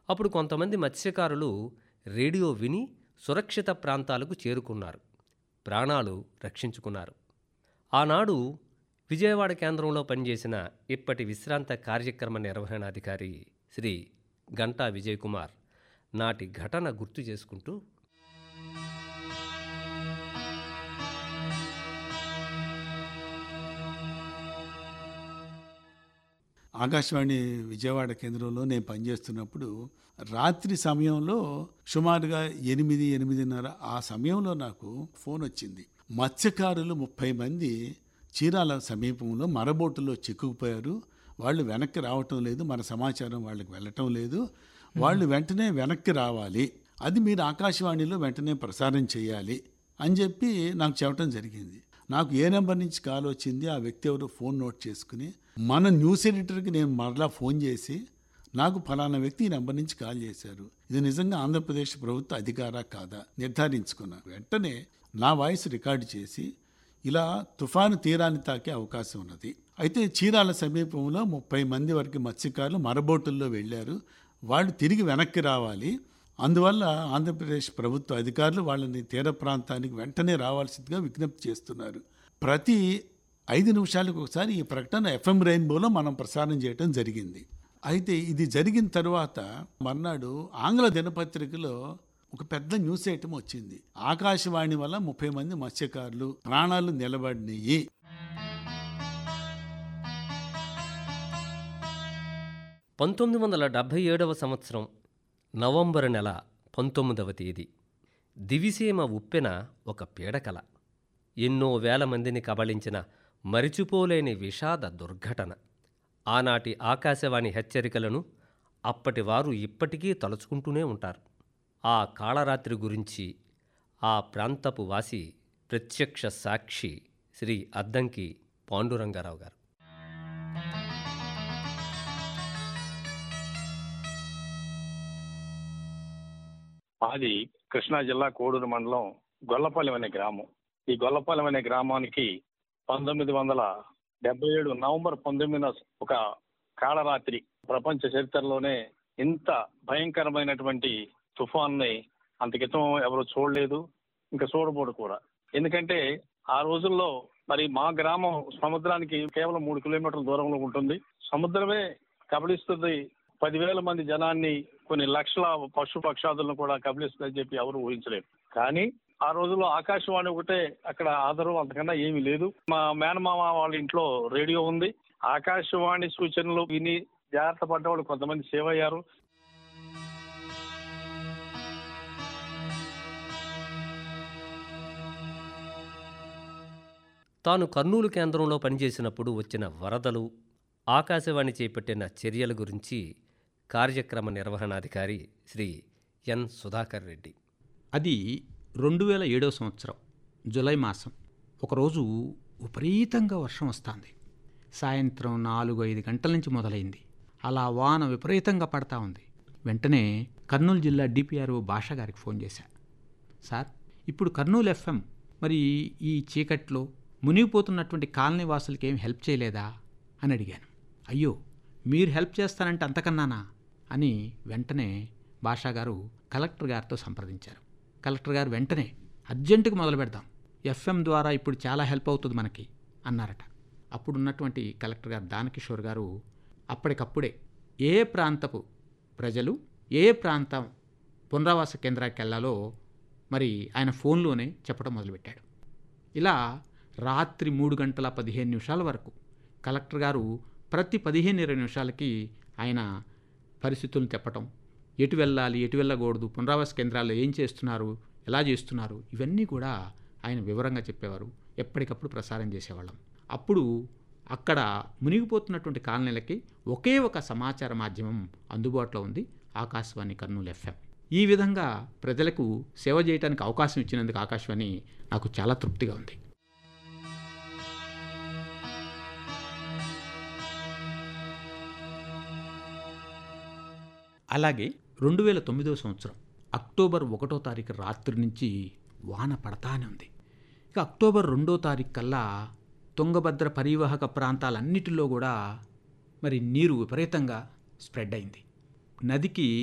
అప్పుడు కొంతమంది మత్స్యకారులు రేడియో విని సురక్షిత ప్రాంతాలకు చేరుకున్నారు ప్రాణాలు రక్షించుకున్నారు ఆనాడు విజయవాడ కేంద్రంలో పనిచేసిన ఇప్పటి విశ్రాంత కార్యక్రమ నిర్వహణాధికారి శ్రీ గంటా విజయ్ కుమార్ నాటి ఘటన గుర్తు చేసుకుంటూ ఆకాశవాణి విజయవాడ కేంద్రంలో నేను పనిచేస్తున్నప్పుడు రాత్రి సమయంలో సుమారుగా ఎనిమిది ఎనిమిదిన్నర ఆ సమయంలో నాకు ఫోన్ వచ్చింది మత్స్యకారులు ముప్పై మంది చీరాల సమీపంలో మరబోటులో చిక్కుకుపోయారు వాళ్ళు వెనక్కి రావటం లేదు మన సమాచారం వాళ్ళకి వెళ్ళటం లేదు వాళ్ళు వెంటనే వెనక్కి రావాలి అది మీరు ఆకాశవాణిలో వెంటనే ప్రసారం చేయాలి అని చెప్పి నాకు చెప్పడం జరిగింది నాకు ఏ నెంబర్ నుంచి కాల్ వచ్చింది ఆ వ్యక్తి ఎవరు ఫోన్ నోట్ చేసుకుని మన న్యూస్ ఎడిటర్కి నేను మరలా ఫోన్ చేసి నాకు ఫలానా వ్యక్తి ఈ నెంబర్ నుంచి కాల్ చేశారు ఇది నిజంగా ఆంధ్రప్రదేశ్ ప్రభుత్వ అధికారా కాదా నిర్ధారించుకున్నాను వెంటనే నా వాయిస్ రికార్డు చేసి ఇలా తుఫాను తీరాన్ని తాకే అవకాశం ఉన్నది అయితే చీరాల సమీపంలో ముప్పై మంది వరకు మత్స్యకారులు మరబోటుల్లో వెళ్ళారు వాళ్ళు తిరిగి వెనక్కి రావాలి అందువల్ల ఆంధ్రప్రదేశ్ ప్రభుత్వ అధికారులు వాళ్ళని తీర ప్రాంతానికి వెంటనే రావాల్సిందిగా విజ్ఞప్తి చేస్తున్నారు ప్రతి ఐదు నిమిషాలకు ఒకసారి ఈ ప్రకటన ఎఫ్ఎం రెయిన్బోలో మనం ప్రసారం చేయడం జరిగింది అయితే ఇది జరిగిన తర్వాత మర్నాడు ఆంగ్ల దినపత్రికలో ఒక పెద్ద న్యూస్ ఐటమ్ వచ్చింది ఆకాశవాణి వల్ల ముప్పై మంది మత్స్యకారులు ప్రాణాలు నిలబడినాయి పంతొమ్మిది వందల డెబ్భై ఏడవ సంవత్సరం నవంబరు నెల పంతొమ్మిదవ తేదీ దివిసీమ ఉప్పెన ఒక పీడకల ఎన్నో వేల మందిని కబళించిన మరిచిపోలేని విషాద దుర్ఘటన ఆనాటి ఆకాశవాణి హెచ్చరికలను అప్పటివారు ఇప్పటికీ తలుచుకుంటూనే ఉంటారు ఆ కాళరాత్రి గురించి ఆ ప్రాంతపు వాసి ప్రత్యక్ష సాక్షి శ్రీ అద్దంకి పాండురంగారావు గారు మాది కృష్ణా జిల్లా కోడూరు మండలం గొల్లపాలెం అనే గ్రామం ఈ గొల్లపాలెం అనే గ్రామానికి పంతొమ్మిది వందల డెబ్బై ఏడు నవంబర్ పంతొమ్మిదిన ఒక కాళరాత్రి ప్రపంచ చరిత్రలోనే ఇంత భయంకరమైనటువంటి తుఫాన్ని అంత క్రితం ఎవరు చూడలేదు ఇంకా చూడబోడు కూడా ఎందుకంటే ఆ రోజుల్లో మరి మా గ్రామం సముద్రానికి కేవలం మూడు కిలోమీటర్ల దూరంలో ఉంటుంది సముద్రమే కబళిస్తుంది పదివేల మంది జనాన్ని కొన్ని లక్షల పశు పక్షాదులను కూడా కబలిస్తుందని చెప్పి ఎవరు ఊహించలేరు కానీ ఆ రోజుల్లో ఆకాశవాణి ఒకటే అక్కడ ఆధారం అంతకన్నా ఏమీ లేదు మా మేనమామ వాళ్ళ ఇంట్లో రేడియో ఉంది ఆకాశవాణి సూచనలు విని జాగ్రత్త పడ్డ వాళ్ళు కొంతమంది సేవ్ అయ్యారు తాను కర్నూలు కేంద్రంలో పనిచేసినప్పుడు వచ్చిన వరదలు ఆకాశవాణి చేపట్టిన చర్యల గురించి కార్యక్రమ నిర్వహణాధికారి శ్రీ ఎన్ సుధాకర్ రెడ్డి అది రెండు వేల ఏడో సంవత్సరం జులై మాసం ఒకరోజు విపరీతంగా వర్షం వస్తుంది సాయంత్రం నాలుగు ఐదు గంటల నుంచి మొదలైంది అలా వాన విపరీతంగా పడతా ఉంది వెంటనే కర్నూలు జిల్లా డిపిఆర్ఓ భాష గారికి ఫోన్ చేశా సార్ ఇప్పుడు కర్నూలు ఎఫ్ఎం మరి ఈ చీకట్లో మునిగిపోతున్నటువంటి కాలనీ వాసులకి ఏం హెల్ప్ చేయలేదా అని అడిగాను అయ్యో మీరు హెల్ప్ చేస్తానంటే అంతకన్నానా అని వెంటనే భాషా గారు కలెక్టర్ గారితో సంప్రదించారు కలెక్టర్ గారు వెంటనే అర్జెంటుగా మొదలు పెడదాం ఎఫ్ఎం ద్వారా ఇప్పుడు చాలా హెల్ప్ అవుతుంది మనకి అన్నారట అప్పుడు ఉన్నటువంటి కలెక్టర్ గారు దానకిషోర్ గారు అప్పటికప్పుడే ఏ ప్రాంతపు ప్రజలు ఏ ప్రాంతం పునరావాస కేంద్రానికి వెళ్ళాలో మరి ఆయన ఫోన్లోనే చెప్పడం మొదలుపెట్టాడు ఇలా రాత్రి మూడు గంటల పదిహేను నిమిషాల వరకు కలెక్టర్ గారు ప్రతి పదిహేను ఇరవై నిమిషాలకి ఆయన పరిస్థితులను చెప్పటం ఎటు వెళ్ళాలి ఎటు వెళ్ళకూడదు పునరావాస కేంద్రాల్లో ఏం చేస్తున్నారు ఎలా చేస్తున్నారు ఇవన్నీ కూడా ఆయన వివరంగా చెప్పేవారు ఎప్పటికప్పుడు ప్రసారం చేసేవాళ్ళం అప్పుడు అక్కడ మునిగిపోతున్నటువంటి కాలనీలకి ఒకే ఒక సమాచార మాధ్యమం అందుబాటులో ఉంది ఆకాశవాణి కర్నూలు ఎఫ్ఎం ఈ విధంగా ప్రజలకు సేవ చేయడానికి అవకాశం ఇచ్చినందుకు ఆకాశవాణి నాకు చాలా తృప్తిగా ఉంది అలాగే రెండు వేల తొమ్మిదో సంవత్సరం అక్టోబర్ ఒకటో తారీఖు రాత్రి నుంచి వాన పడతానే ఉంది ఇక అక్టోబర్ రెండో తారీఖు కల్లా తుంగభద్ర పరివాహక ప్రాంతాలన్నిటిలో కూడా మరి నీరు విపరీతంగా స్ప్రెడ్ అయింది నదికి